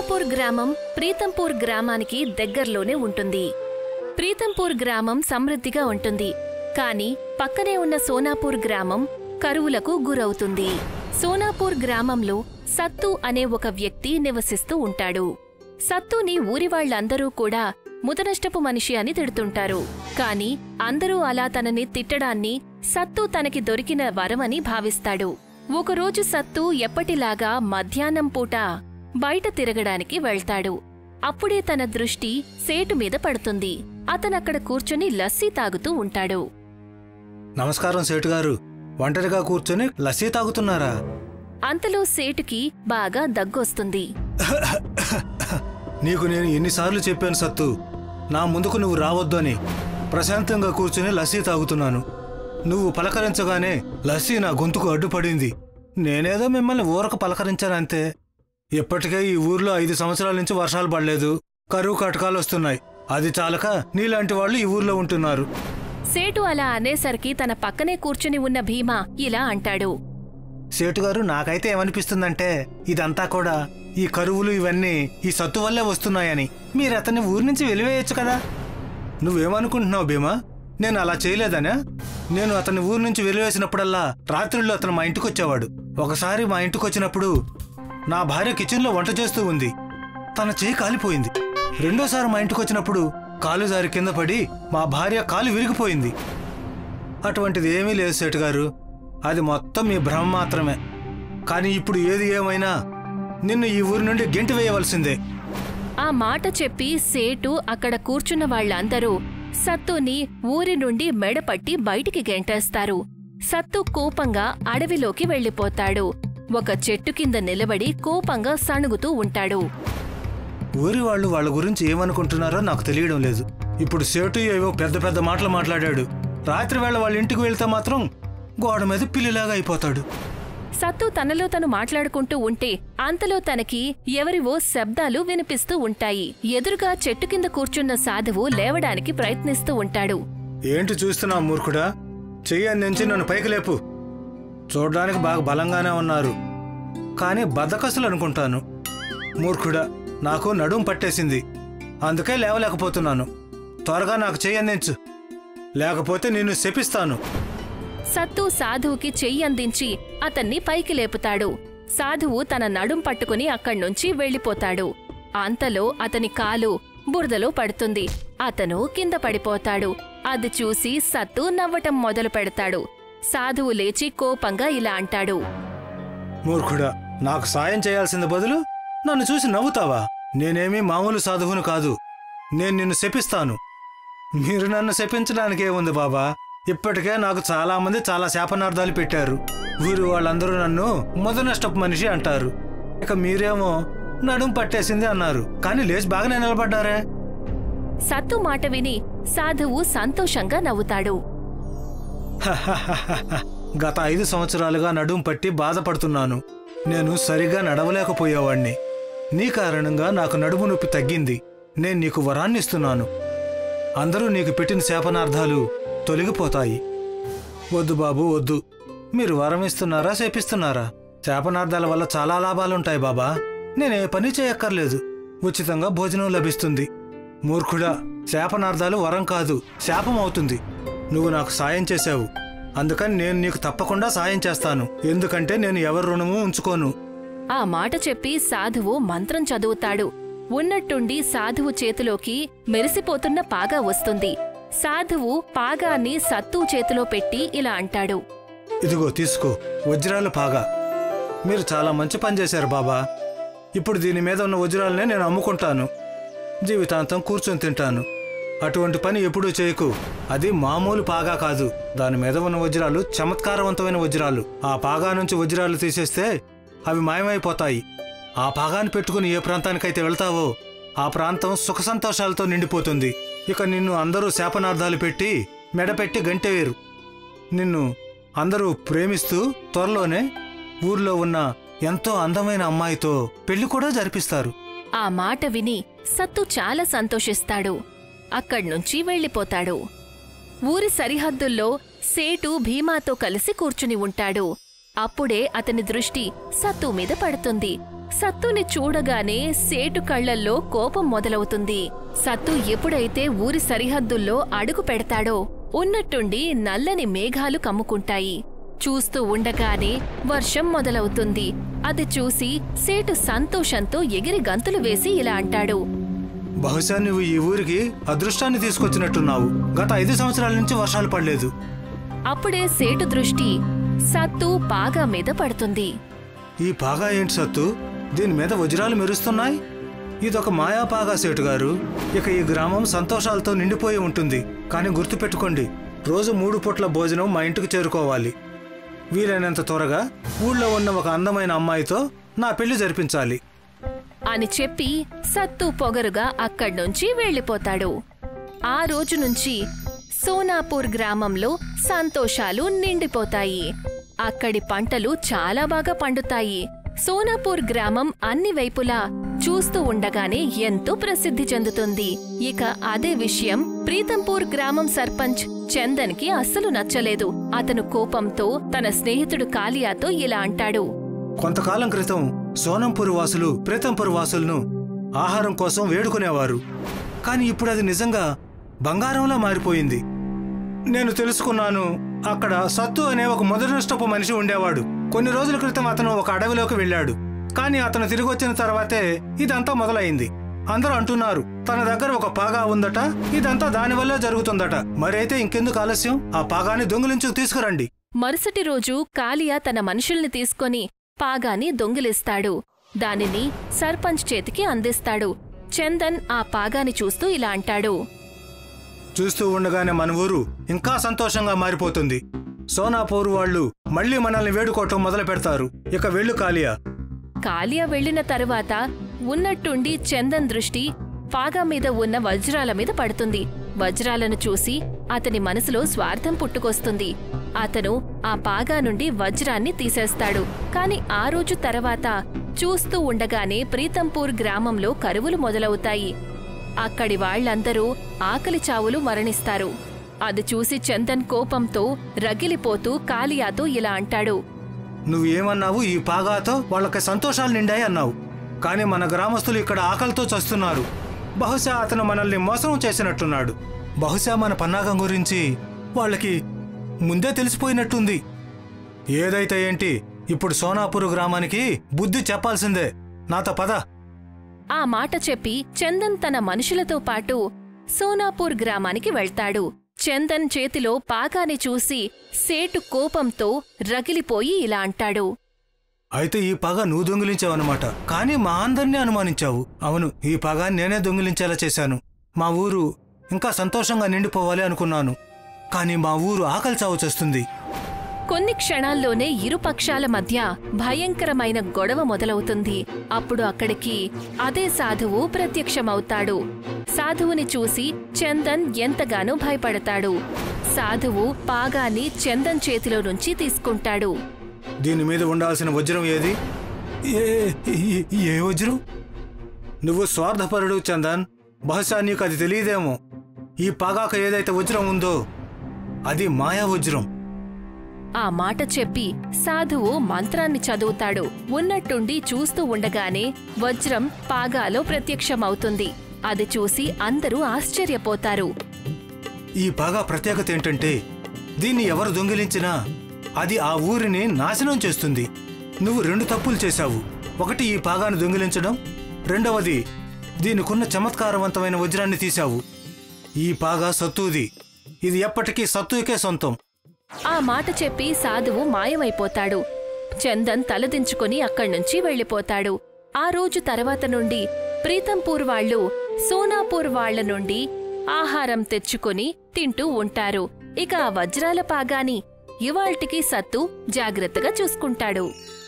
సోనాపూర్ గ్రామం ప్రీతంపూర్ గ్రామానికి దగ్గర్లోనే ఉంటుంది ప్రీతంపూర్ గ్రామం సమృద్ధిగా ఉంటుంది కాని పక్కనే ఉన్న సోనాపూర్ గ్రామం కరువులకు గురవుతుంది సోనాపూర్ గ్రామంలో సత్తు అనే ఒక వ్యక్తి నివసిస్తూ ఉంటాడు సత్తుని ఊరి వాళ్ళందరూ కూడా ముదనష్టపు మనిషి అని తిడుతుంటారు కాని అందరూ అలా తనని తిట్టడాన్ని సత్తు తనకి దొరికిన వరమని భావిస్తాడు ఒకరోజు సత్తు ఎప్పటిలాగా మధ్యాహ్నం పూట బయట తిరగడానికి వెళ్తాడు అప్పుడే తన దృష్టి సేటు మీద పడుతుంది అతనక్కడ కూర్చుని లస్సీ తాగుతూ ఉంటాడు నమస్కారం సేటు గారు ఒంటరిగా కూర్చొని లస్సీ తాగుతున్నారా అంతలో సేటుకి బాగా దగ్గొస్తుంది నీకు నేను ఎన్నిసార్లు చెప్పాను సత్తు నా ముందుకు నువ్వు రావద్దు అని ప్రశాంతంగా కూర్చొని లస్సీ తాగుతున్నాను నువ్వు పలకరించగానే లస్సీ నా గొంతుకు అడ్డుపడింది నేనేదో మిమ్మల్ని ఊరకు పలకరించానంతే ఇప్పటికే ఈ ఊర్లో ఐదు సంవత్సరాల నుంచి వర్షాలు పడలేదు కరువు కటకాలు వస్తున్నాయి అది చాలక నీలాంటి వాళ్ళు ఈ ఊర్లో ఉంటున్నారు సేటు అలా అనేసరికి తన పక్కనే కూర్చుని ఉన్న భీమా ఇలా అంటాడు సేటు గారు నాకైతే ఏమనిపిస్తుందంటే ఇదంతా కూడా ఈ కరువులు ఇవన్నీ ఈ సత్తు వల్లే వస్తున్నాయని మీరు అతన్ని ఊరి నుంచి వెలివేయచ్చు కదా నువ్వేమనుకుంటున్నావు భీమా నేను అలా చేయలేదనా నేను అతన్ని ఊరి నుంచి వెలివేసినప్పుడల్లా రాత్రుల్లో అతను మా ఇంటికి వచ్చేవాడు ఒకసారి మా ఇంటికి వచ్చినప్పుడు నా భార్య కిచెన్లో వంట చేస్తూ ఉంది తన చేయి కాలిపోయింది రెండోసారి మా ఇంటికి వచ్చినప్పుడు కాలు జారి కింద పడి మా భార్య కాలు విరిగిపోయింది అటువంటిది ఏమీ లేదు సేటు గారు అది మొత్తం మీ భ్రమ మాత్రమే కానీ ఇప్పుడు ఏది ఏమైనా నిన్ను ఈ ఊరి నుండి గెంటి వేయవలసిందే ఆ మాట చెప్పి సేటు అక్కడ కూర్చున్న వాళ్ళందరూ సత్తుని ఊరి నుండి మెడపట్టి బయటికి గెంటేస్తారు సత్తు కోపంగా అడవిలోకి వెళ్ళిపోతాడు ఒక చెట్టు కింద నిలబడి కోపంగా సణుగుతూ ఉంటాడు ఊరి వాళ్ళు వాళ్ళ గురించి ఏమనుకుంటున్నారో నాకు తెలియడం లేదు ఇప్పుడు సేటు ఏవో పెద్ద పెద్ద మాటలు మాట్లాడాడు రాత్రి వేళ వాళ్ళ ఇంటికి వెళ్తే మాత్రం గోడ మీద పిల్లిలాగా అయిపోతాడు సత్తు తనలో తను మాట్లాడుకుంటూ ఉంటే అంతలో తనకి ఎవరివో శబ్దాలు వినిపిస్తూ ఉంటాయి ఎదురుగా చెట్టు కింద కూర్చున్న సాధువు లేవడానికి ప్రయత్నిస్తూ ఉంటాడు ఏంటి చూస్తున్నావు మూర్ఖుడా చెయ్యి అందించి నన్ను పైకి లేపు చూడడానికి బాగా బలంగానే ఉన్నారు కానీ బద్దకస్తులు అనుకుంటాను మూర్ఖుడా నాకు నడుం పట్టేసింది అందుకే లేవలేకపోతున్నాను త్వరగా నాకు చెయ్యి అందించు లేకపోతే నిన్ను శపిస్తాను సత్తు సాధువుకి చెయ్యి అందించి అతన్ని పైకి లేపుతాడు సాధువు తన నడుం పట్టుకుని అక్కడ్నుంచి వెళ్ళిపోతాడు అంతలో అతని కాలు బురదలో పడుతుంది అతను కింద పడిపోతాడు అది చూసి సత్తు నవ్వటం మొదలు పెడతాడు సాధువు లేచి కోపంగా ఇలా అంటాడు మూర్ఖుడా నాకు సాయం చేయాల్సిన బదులు నన్ను చూసి నవ్వుతావా నేనేమీ మామూలు సాధువును కాదు నేను నిన్ను శపిస్తాను మీరు నన్ను శపించడానికే ఉంది బాబా ఇప్పటికే నాకు చాలా మంది చాలా శాపనార్థాలు పెట్టారు ఊరి వాళ్ళందరూ నన్ను మొదనష్టపు మనిషి అంటారు ఇక మీరేమో నడుం పట్టేసింది అన్నారు కానీ లేచి బాగానే నిలబడ్డారే సత్తు మాట విని సాధువు సంతోషంగా నవ్వుతాడు గత ఐదు సంవత్సరాలుగా నడుం పట్టి బాధపడుతున్నాను నేను సరిగా నడవలేకపోయేవాణ్ణి నీ కారణంగా నాకు నడుము నొప్పి తగ్గింది నేను నీకు వరాన్ని ఇస్తున్నాను అందరూ నీకు పెట్టిన శాపనార్థాలు తొలగిపోతాయి వద్దు బాబు వద్దు మీరు వరం ఇస్తున్నారా శపిస్తున్నారా శాపనార్థాల వల్ల చాలా లాభాలుంటాయి బాబా నేనే పని చేయక్కర్లేదు ఉచితంగా భోజనం లభిస్తుంది మూర్ఖుడా శాపనార్థాలు వరం కాదు శాపం అవుతుంది నువ్వు నాకు సాయం చేశావు అందుకని నేను నీకు తప్పకుండా సాయం చేస్తాను ఎందుకంటే నేను ఎవరి రుణము ఉంచుకోను ఆ మాట చెప్పి సాధువు మంత్రం చదువుతాడు ఉన్నట్టుండి సాధువు చేతిలోకి మెరిసిపోతున్న పాగా వస్తుంది సాధువు పాగాన్ని సత్తు చేతిలో పెట్టి ఇలా అంటాడు ఇదిగో తీసుకో వజ్రాలు పాగా మీరు చాలా మంచి పని చేశారు బాబా ఇప్పుడు దీని మీద ఉన్న వజ్రాలనే నేను అమ్ముకుంటాను జీవితాంతం కూర్చొని తింటాను అటువంటి పని ఎప్పుడూ చేయకు అది మామూలు పాగా కాదు దాని మీద ఉన్న వజ్రాలు చమత్కారవంతమైన వజ్రాలు ఆ పాగా నుంచి వజ్రాలు తీసేస్తే అవి మాయమైపోతాయి ఆ పాగాన్ని పెట్టుకుని ఏ ప్రాంతానికైతే వెళ్తావో ఆ ప్రాంతం సుఖ సంతోషాలతో నిండిపోతుంది ఇక నిన్ను అందరూ శాపనార్థాలు పెట్టి మెడపెట్టి గంటేవేరు నిన్ను అందరూ ప్రేమిస్తూ త్వరలోనే ఊర్లో ఉన్న ఎంతో అందమైన అమ్మాయితో పెళ్లి కూడా జరిపిస్తారు ఆ మాట విని సత్తు చాలా సంతోషిస్తాడు అక్కడ్నుంచి వెళ్ళిపోతాడు ఊరి సరిహద్దుల్లో సేటు భీమాతో కలిసి కూర్చుని ఉంటాడు అప్పుడే అతని దృష్టి సత్తు మీద పడుతుంది సత్తుని చూడగానే సేటు కళ్ళల్లో కోపం మొదలవుతుంది సత్తు ఎప్పుడైతే ఊరి సరిహద్దుల్లో అడుగు పెడతాడో ఉన్నట్టుండి నల్లని మేఘాలు కమ్ముకుంటాయి చూస్తూ ఉండగానే వర్షం మొదలవుతుంది అది చూసి సేటు సంతోషంతో ఎగిరి గంతులు వేసి ఇలా అంటాడు బహుశా నువ్వు ఈ ఊరికి అదృష్టాన్ని తీసుకొచ్చినట్టున్నావు గత ఐదు సంవత్సరాల నుంచి వర్షాలు పడలేదు అప్పుడే సేటు దృష్టి సత్తు పాగా మీద పడుతుంది ఈ పాగా ఏంటి సత్తు దీని మీద వజ్రాలు మెరుస్తున్నాయి ఇదొక మాయా పాగా సేటు గారు ఇక ఈ గ్రామం సంతోషాలతో నిండిపోయి ఉంటుంది కానీ గుర్తుపెట్టుకోండి రోజు మూడు పూట్ల భోజనం మా ఇంటికి చేరుకోవాలి వీలైనంత త్వరగా ఊళ్ళో ఉన్న ఒక అందమైన అమ్మాయితో నా పెళ్లి జరిపించాలి అని చెప్పి సత్తు పొగరుగా అక్కడ్నుంచి వెళ్ళిపోతాడు ఆ రోజు నుంచి సోనాపూర్ గ్రామంలో సంతోషాలు నిండిపోతాయి అక్కడి పంటలు చాలా బాగా పండుతాయి సోనాపూర్ గ్రామం అన్ని వైపులా చూస్తూ ఉండగానే ఎంతో ప్రసిద్ధి చెందుతుంది ఇక అదే విషయం ప్రీతంపూర్ గ్రామం సర్పంచ్ చందన్కి అస్సలు నచ్చలేదు అతను కోపంతో తన స్నేహితుడు కాలియాతో ఇలా అంటాడు కొంతకాలం క్రితం సోనంపూర్ వాసులు ప్రీతంపూర్ వాసులను ఆహారం కోసం వేడుకునేవారు కానీ ఇప్పుడు అది నిజంగా బంగారంలా మారిపోయింది నేను తెలుసుకున్నాను అక్కడ సత్తు అనే ఒక మొదటిష్టపు మనిషి ఉండేవాడు కొన్ని రోజుల క్రితం అతను ఒక అడవిలోకి వెళ్ళాడు కానీ అతను తిరిగి వచ్చిన తర్వాతే ఇదంతా మొదలైంది అందరూ అంటున్నారు తన దగ్గర ఒక పాగా ఉందట ఇదంతా దానివల్లే జరుగుతుందట మరైతే ఇంకెందుకు ఆలస్యం ఆ పాగాని దొంగిలించు తీసుకురండి మరుసటి రోజు కాలియా తన మనుషుల్ని తీసుకొని పాగాని దొంగిలిస్తాడు దానిని సర్పంచ్ చేతికి అందిస్తాడు చందన్ ఆ పాగాని చూస్తూ ఇలా అంటాడు చూస్తూ ఉండగానే మన ఊరు ఇంకా సంతోషంగా మారిపోతుంది సోనాపూర్ వాళ్ళు మళ్ళీ మనల్ని వేడుకోవటం మొదలు పెడతారు ఇక వెళ్ళు కాలియా కాలియా వెళ్ళిన తరువాత ఉన్నట్టుండి చందన్ దృష్టి పాగా మీద ఉన్న వజ్రాల మీద పడుతుంది వజ్రాలను చూసి అతని మనసులో స్వార్థం పుట్టుకొస్తుంది అతను ఆ పాగా నుండి వజ్రాన్ని తీసేస్తాడు కాని ఆ రోజు తర్వాత చూస్తూ ఉండగానే ప్రీతంపూర్ గ్రామంలో కరువులు మొదలవుతాయి అక్కడి వాళ్ళందరూ ఆకలి చావులు మరణిస్తారు అది చూసి చందన్ కోపంతో రగిలిపోతూ కాలియాతో ఇలా అంటాడు నువ్వు ఏమన్నావు ఈ పాగాతో వాళ్ళకి సంతోషాలు నిండాయి అన్నావు కానీ మన గ్రామస్తులు ఇక్కడ ఆకలితో చస్తున్నారు బహుశా అతను మనల్ని మోసం చేసినట్టున్నాడు బహుశా మన పన్నాగం గురించి వాళ్ళకి ముందే తెలిసిపోయినట్టుంది ఏదైతే ఏంటి ఇప్పుడు సోనాపూర్ గ్రామానికి బుద్ధి చెప్పాల్సిందే నాతో పద ఆ మాట చెప్పి చందన్ తన మనుషులతో పాటు సోనాపూర్ గ్రామానికి వెళ్తాడు చందన్ చేతిలో పాగాని చూసి సేటు కోపంతో రగిలిపోయి ఇలా అంటాడు అయితే ఈ పగ నువ్వు దొంగిలించావన్నమాట కానీ మా అందరినీ అనుమానించావు అవును ఈ పగ నేనే దొంగిలించేలా చేశాను మా ఊరు ఇంకా సంతోషంగా నిండిపోవాలి అనుకున్నాను కానీ మా ఊరు ఆకలి చావు చేస్తుంది కొన్ని క్షణాల్లోనే ఇరు పక్షాల మధ్య భయంకరమైన గొడవ మొదలవుతుంది అప్పుడు అక్కడికి అదే సాధువు ప్రత్యక్షమవుతాడు సాధువుని చూసి చందన్ ఎంతగానో భయపడతాడు సాధువు పాగాని చందన్ చేతిలో నుంచి తీసుకుంటాడు దీని మీద ఉండాల్సిన వజ్రం ఏది ఏ ఏ- ఏ వజ్రం నువ్వు స్వార్థపరుడు చందన్ బహుశా నీకు అది తెలియదేమో ఈ పగాక ఏదైతే వజ్రం ఉందో అది మాయా వజ్రం ఆ మాట చెప్పి సాధువు మంత్రాన్ని చదువుతాడు ఉన్నట్టుండి చూస్తూ ఉండగానే వజ్రం పాగాలో ప్రత్యక్షమవుతుంది అది చూసి అందరూ ఆశ్చర్యపోతారు ఈ పాగా ప్రత్యేకత ఏంటంటే దీన్ని ఎవరు దొంగిలించినా అది ఆ ఊరిని నాశనం చేస్తుంది నువ్వు రెండు తప్పులు చేశావు ఒకటి ఈ పాగాను దొంగిలించడం రెండవది దీనికున్న చమత్కారవంతమైన వజ్రాన్ని తీశావు ఈ పాగా సత్తుది ఇది ఎప్పటికీ సత్తుకే సొంతం ఆ మాట చెప్పి సాధువు మాయమైపోతాడు చందన్ తలదించుకుని అక్కడ్నుంచి వెళ్ళిపోతాడు ఆ రోజు తర్వాత నుండి ప్రీతంపూర్ వాళ్ళు సోనాపూర్ వాళ్ళ నుండి ఆహారం తెచ్చుకొని తింటూ ఉంటారు ఇక ఆ వజ్రాల పాగాని ఇవాల్టికి సత్తు జాగ్రత్తగా చూసుకుంటాడు